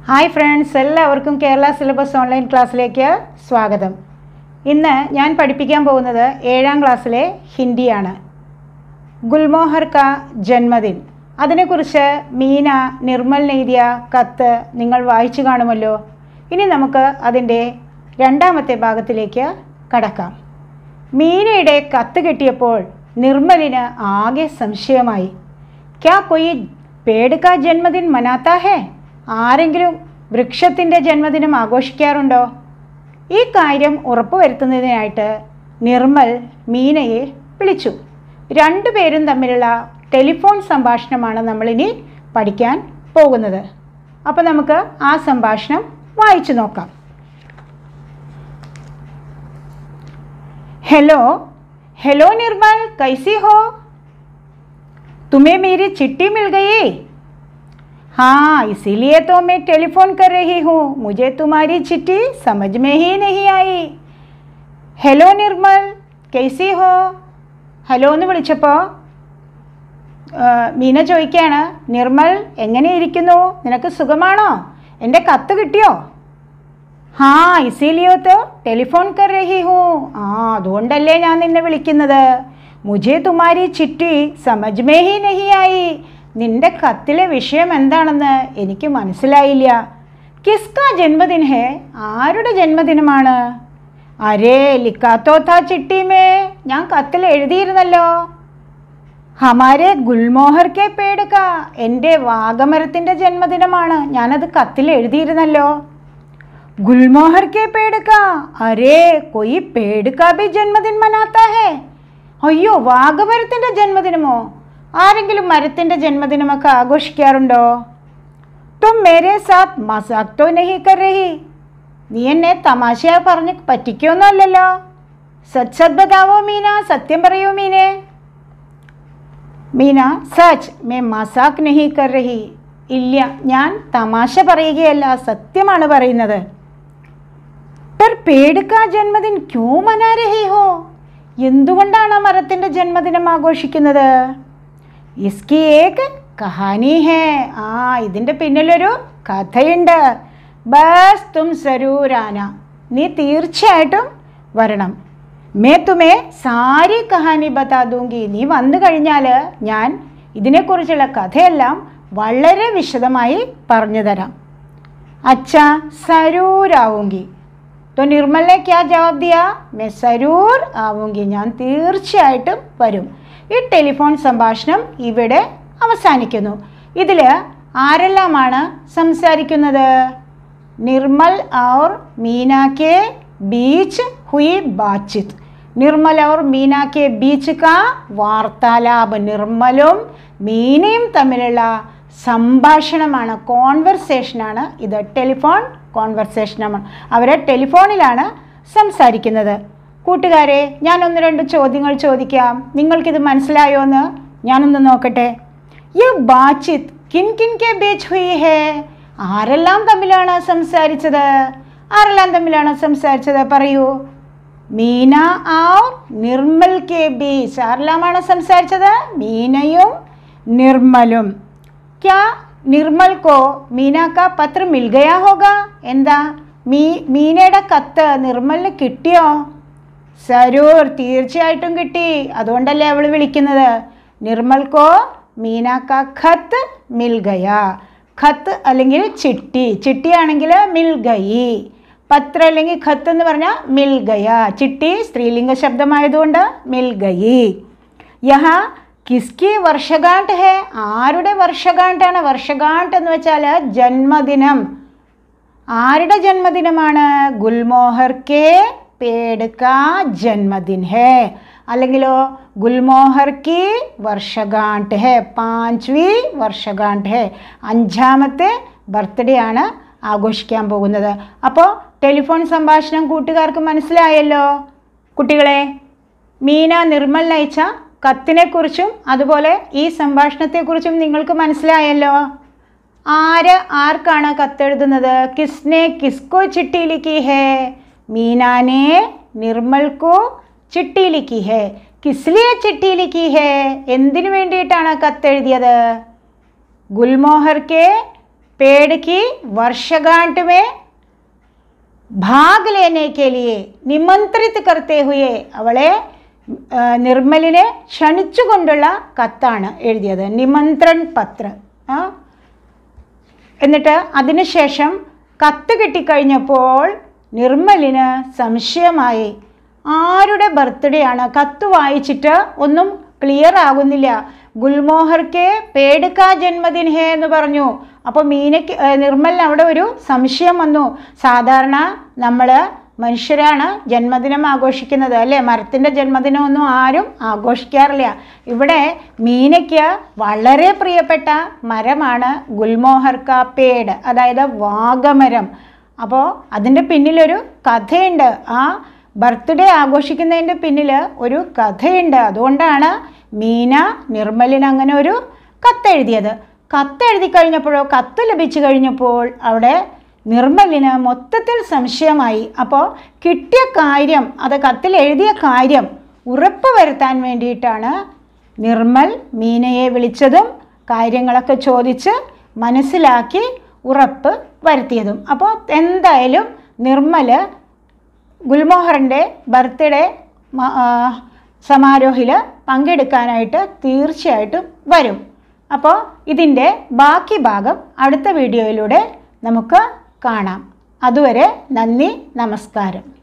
hi friends എല്ലാവർക്കും Kerala syllabus online ക്ലാസ്സിലേക്ക് സ്വാഗതം ഇന്ന് ഞാൻ പഠിപ്പിക്കാൻ പോകുന്നത് ഏഴാം ക്ലാസ്സിലെ ഹിന്ദിയാണ് ഗുൽമോഹർ കാ ജന്മദിൻ അതിനെക്കുറിച്ച് മീന നിർമ്മൽ എഴുതിയ കത്ത് നിങ്ങൾ വായിച്ചു കാണുമല്ലോ ഇനി നമുക്ക് അതിൻ്റെ രണ്ടാമത്തെ ഭാഗത്തിലേക്ക് കടക്കാം മീനയുടെ കത്ത് കിട്ടിയപ്പോൾ നിർമ്മലിന് ആകെ സംശയമായി ക്യാ കൊയ് പേട് കാ ജന്മദിൻ മനാത്താ ഹേ ആരെങ്കിലും വൃക്ഷത്തിൻ്റെ ജന്മദിനം ആഘോഷിക്കാറുണ്ടോ ഈ കാര്യം ഉറപ്പുവരുത്തുന്നതിനായിട്ട് നിർമ്മൽ മീനയെ വിളിച്ചു രണ്ടുപേരും തമ്മിലുള്ള ടെലിഫോൺ സംഭാഷണമാണ് നമ്മളിനി പഠിക്കാൻ പോകുന്നത് അപ്പോൾ നമുക്ക് ആ സംഭാഷണം വായിച്ചു നോക്കാം हेलो हेलो निर्मल कैसी हो तुम्हें मेरी चिट्ठी मिल गई हाँ इसीलिए तो मैं टेलीफोन कर रही हूँ मुझे तुम्हारी चिट्ठी समझ में ही नहीं आई ഹലോ നിർമ്മൽ കെയ്സി ഹോ ഹലോ എന്ന് വിളിച്ചപ്പോൾ മീന ചോദിക്കുകയാണ് നിർമ്മൽ എങ്ങനെ ഇരിക്കുന്നു നിനക്ക് സുഖമാണോ എൻ്റെ കത്ത് കിട്ടിയോ ഹാ ഇസീലിയോ തോ ടെലിഫോൺ കർ രഹി ഹൂ ആ അതുകൊണ്ടല്ലേ ഞാൻ നിന്നെ വിളിക്കുന്നത് മുझे തുമാരി ചിട്ടി സമജ് മേ ഹി നഹി ആയി നിന്റെ കത്തിലെ വിഷയം എന്താണെന്ന് എനിക്ക് മനസ്സിലായില്ല കിസ്കാ ജന്മദിൻ ഹേ ആരുടെ ജന്മദിനമാണ് അരേ ലിക്കാത്തോ താ ചിട്ടി മേ ഞാൻ കത്തിൽ എഴുതിയിരുന്നല്ലോ ഹമാരെ ഗുൽമോഹർ കെ പേടുക എൻ്റെ വാഗമരത്തിൻ്റെ ജന്മദിനമാണ് ഞാനത് കത്തിൽ എഴുതിയിരുന്നല്ലോ गुलमोहर के पेड़ का अरे कोई पेड़ का भी जन्मदिन मनाता है അയ്യോ വാഗമരത്തിൻ്റെ ജന്മദിനമോ ആരെങ്കിലും മരത്തിൻ്റെ ജന്മദിനമൊക്കെ ആഘോഷിക്കാറുണ്ടോ തും മേരെ സാത്ത് മസാക് തോ നഹി കർ രഹി നീ എന്നെ തമാശയാ പറഞ്ഞ് പറ്റിക്കൊന്നുമല്ലല്ലോ സച്ച് സത് ബതാവോ മീന സത്യം പറയൂ മീനെ മീന സച്ച് മേ മസാക് നഹി കർ രഹി ഇല്ല ഞാൻ തമാശ പറയുകയല്ല സത്യമാണ് പറയുന്നത് पर पेड़ का ജന്മദിൻ ക്യൂ മനാ രഹി ഹോ എന്തുകൊണ്ടാണ് ആ മരത്തിൻ്റെ ജന്മദിനം ആഘോഷിക്കുന്നത് ഇസ്കി ഏക് കഹാനി ഹേ ആ ഇതിൻ്റെ പിന്നിലൊരു കഥയുണ്ട് ബസ് തും സരൂരാന നീ തീർച്ചയായിട്ടും വരണം മേ തുമേ സാരി കഹാനി ബത്താ ദൂങ്കി നീ വന്നു കഴിഞ്ഞാൽ ഞാൻ ഇതിനെക്കുറിച്ചുള്ള കഥയെല്ലാം വളരെ വിശദമായി പറഞ്ഞു തരാം അച്ഛാ സരൂരാവുങ്കി तो निर्मल ने क्या जवाब दिया मैं സരൂർ ആവുങ്കി ഞാൻ തീർച്ചയായിട്ടും വരും ഈ ടെലിഫോൺ സംഭാഷണം ഇവിടെ അവസാനിക്കുന്നു ഇതിൽ ആരെല്ലാമാണ് സംസാരിക്കുന്നത് നിർമ്മൽ ഔർ മീന കെ ബീച്ച് ഹുയി ബാച്ചിത് നിർമ്മൽ ഔർ മീന കെ ബീച്ച് കാ വാർത്താലാപ് നിർമ്മലും മീനയും തമ്മിലുള്ള സംഭാഷണമാണ് കോൺവെർസേഷനാണ് ഇത് ടെലിഫോൺ കോൺവെർസേഷനാണ് അവരെ ടെലിഫോണിലാണ് സംസാരിക്കുന്നത് കൂട്ടുകാരെ ഞാൻ ഒന്ന് രണ്ട് ചോദ്യങ്ങൾ ചോദിക്കാം നിങ്ങൾക്കിത് മനസ്സിലായോ എന്ന് ഞാനൊന്ന് നോക്കട്ടെ ഈ ബാച്ചിത് കിൻ കിൻ കെ ബീച്ച് ഹുയി ഹേ ആരെല്ലാം തമ്മിലാണ് സംസാരിച്ചത് ആരെല്ലാം തമ്മിലാണ് സംസാരിച്ചത് പറയൂ മീന ഔർ നിർമ്മൽ കെ ബീച്ച് ആരെല്ലാമാണ് സംസാരിച്ചത് മീനയും നിർമ്മലും ക്യാ നിർമ്മൽ കോ മീന കാ പത്ര മിൽ ഗയാ ഹോഗ എന്താ മീ മീനയുടെ കത്ത് നിർമ്മലിന് കിട്ടിയോ സരൂർ തീർച്ചയായിട്ടും കിട്ടി അതുകൊണ്ടല്ലേ അവൾ വിളിക്കുന്നത് നിർമ്മൽ കോ മീന കാ ഖത്ത് മിൽ ഗയാ ഖത്ത് അല്ലെങ്കിൽ ചിട്ടി ചിട്ടിയാണെങ്കിൽ മിൽ ഗയി പത്ര അല്ലെങ്കിൽ ഖത്ത് എന്ന് പറഞ്ഞാൽ മിൽ ഗയ ചിട്ടി സ്ത്രീലിംഗ ശബ്ദമായതുകൊണ്ട് മിൽ ഗയി യഹ കിസ്കി വർഷഗാണ്ട് ഹേ ആരുടെ വർഷഗാണ്ടാണ് വർഷഗാണ്ട് എന്ന് വെച്ചാൽ ജന്മദിനം ആരുടെ ജന്മദിനമാണ് ഗുൽമോഹർ കെ പേട് കാ ജന്മദിൻ ഹേ അല്ലെങ്കിലോ ഗുൽമോഹർ കി വർഷഗാണ്ട് ഹേ പാഞ്ച്വി വർഷഗാണ്ട് ഹേ അഞ്ചാമത്തെ ബർത്ത്ഡേ ആണ് ആഘോഷിക്കാൻ പോകുന്നത് അപ്പോൾ ടെലിഫോൺ സംഭാഷണം കൂട്ടുകാർക്ക് മനസ്സിലായല്ലോ കുട്ടികളെ മീന നിർമ്മൽ അയച്ച കത്തിനെക്കുറിച്ചും അതുപോലെ ഈ സംഭാഷണത്തെക്കുറിച്ചും നിങ്ങൾക്ക് മനസ്സിലായല്ലോ ആര് ആർക്കാണ് കത്തെഴുതുന്നത് കിസ്നെ കിസ്കോ ചിട്ടി ലിഖി ഹേ മീനാനെ നിർമ്മൽക്കോ ചിട്ടി ലിഖി ഹേ കിസ്ലിയെ ചിട്ടി ലിഖി ഹേ എന്തിനു വേണ്ടിയിട്ടാണ് കത്തെഴുതിയത് ഗുൽമോഹർ കെ पेड़ की वर्षगांठ में ഭാഗ് ലേനെ കെ ലിയെ നിമന്ത്രിത് കർത്തേ ഹുയെ അവളെ ആ, നിർമ്മലിനെ ക്ഷണിച്ചുകൊണ്ടുള്ള കത്താണ് എഴുതിയത് നിമന്ത്രൺ പത്ര ആ എന്നിട്ട് അതിനുശേഷം കത്ത് കിട്ടിക്കഴിഞ്ഞപ്പോൾ നിർമ്മലിന് സംശയമായി ആരുടെ ബർത്ത്ഡേ ആണ് കത്ത് വായിച്ചിട്ട് ഒന്നും ക്ലിയർ ആകുന്നില്ല ഗുൽമോഹർക്ക് പേടുക്ക ജന്മദിൻ ഹേ എന്ന് പറഞ്ഞു അപ്പോൾ മീനയ്ക്ക് ഏ, നിർമ്മലിന് അവിടെ ഒരു സംശയം വന്നു സാധാരണ നമ്മൾ മനുഷ്യരാണ് ജന്മദിനം ആഘോഷിക്കുന്നത് അല്ലേ മരത്തിൻ്റെ ജന്മദിനമൊന്നും ആരും ആഘോഷിക്കാറില്ല ഇവിടെ മീനയ്ക്ക് വളരെ പ്രിയപ്പെട്ട മരമാണ് ഗുൽമോഹർക്ക പേട് അതായത് വാഗമരം അപ്പോൾ അതിൻ്റെ പിന്നിലൊരു കഥയുണ്ട് ആ ബർത്ത്ഡേ ആഘോഷിക്കുന്നതിൻ്റെ പിന്നിൽ ഒരു കഥയുണ്ട് അതുകൊണ്ടാണ് മീന നിർമ്മലിന് അങ്ങനെ ഒരു കത്തെഴുതിയത് കത്തെഴുതി കഴിഞ്ഞപ്പോഴോ കത്ത് ലഭിച്ചു കഴിഞ്ഞപ്പോൾ അവിടെ നിർമ്മലിന് മൊത്തത്തിൽ സംശയമായി അപ്പോൾ കിട്ടിയ കാര്യം അത് കത്തിൽ എഴുതിയ കാര്യം ഉറപ്പ് വരുത്താൻ വേണ്ടിയിട്ടാണ് നിർമ്മൽ മീനയെ വിളിച്ചതും കാര്യങ്ങളൊക്കെ ചോദിച്ച് മനസ്സിലാക്കി ഉറപ്പ് വരുത്തിയതും അപ്പോൾ എന്തായാലും നിർമ്മൽ ഗുൽമോഹറിൻ്റെ ബർത്ത്ഡേ സമാരോഹിൽ പങ്കെടുക്കാനായിട്ട് തീർച്ചയായിട്ടും വരും അപ്പോൾ ഇതിൻ്റെ ബാക്കി ഭാഗം അടുത്ത വീഡിയോയിലൂടെ നമുക്ക് കാണാം അതുവരെ നന്ദി നമസ്കാരം